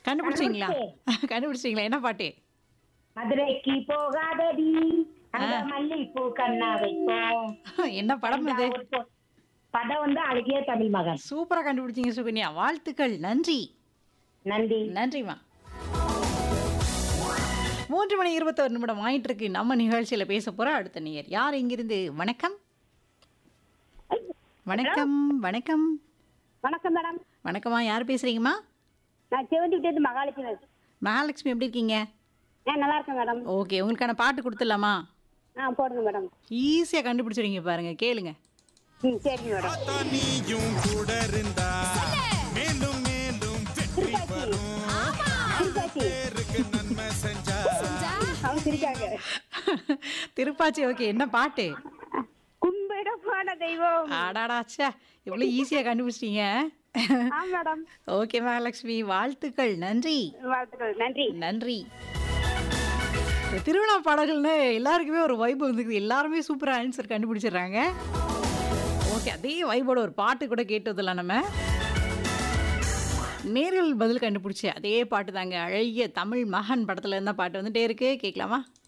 கண்டுபிடிச்சிங்களா கண்டுபிடிச்சிங்களா என்ன பாட்டு மதுரைக்கு போகாதடி அங்க மல்லிப்பூ கண்ணா வைப்போம் என்ன படம் இது ஒரு பொ- படம் வந்து அழகிய தமிழ் மகன் சூப்பரா கண்டுபிடிச்சீங்க சுகன்யா வாழ்த்துக்கள் நன்றி நன்றி நன்றிம்மா மூன்று மணி இருபத்தொரு நிமிடம் ஆயிட்டு இருக்கு நம்ம நிகழ்ச்சியில பேச போற அடுத்த நேயர் யார் இங்கிருந்து வணக்கம் வணக்கம் வணக்கம் வணக்கம் மேடம் வணக்கம்மா யார் பேசுறீங்கம்மா நான் செவந்தி விட்டு மகாலட்சுமி மகாலட்சுமி எப்படி இருக்கீங்க ஆ நல்லா இருக்கேன் மேடம் ஓகே உங்களுக்கான பாட்டு கொடுத்துடலாமா ஆ போடுங்க மேடம் ஈஸியாக கண்டுபிடிச்சிருங்க பாருங்க கேளுங்க ம் சரிங்க மேடம் பார்த்தா நீயும் கூட இருந்தா மேலும் மேலும் வெற்றி வரும் திருப்பாச்சி பேருக்கு நன்மை செஞ்சா அவங்க சிரிக்காங்க திருப்பாச்சி ஓகே என்ன பாட்டு கும்பிட போன தெய்வம் ஆடாடாச்சா இவ்வளோ ஈஸியாக கண்டுபிடிச்சிட்டீங்க ஆ மேடம் ஓகே மகாலட்சுமி வாழ்த்துக்கள் நன்றி வாழ்த்துக்கள் நன்றி நன்றி இந்த திருவிழா பாடல்கள்னு எல்லாருக்குமே ஒரு வைப் வந்துருக்குது எல்லாருமே சூப்பராக ஆன்சர் கண்டுபிடிச்சிடுறாங்க ஓகே அதே வைபோட ஒரு பாட்டு கூட கேட்டதில்ல நம்ம நேர்கள் பதில் கண்டுபிடிச்சி அதே பாட்டு தாங்க அழகிய தமிழ் மகன் படத்தில் இருந்த பாட்டு வந்துட்டே இருக்கு கேட்கலாமா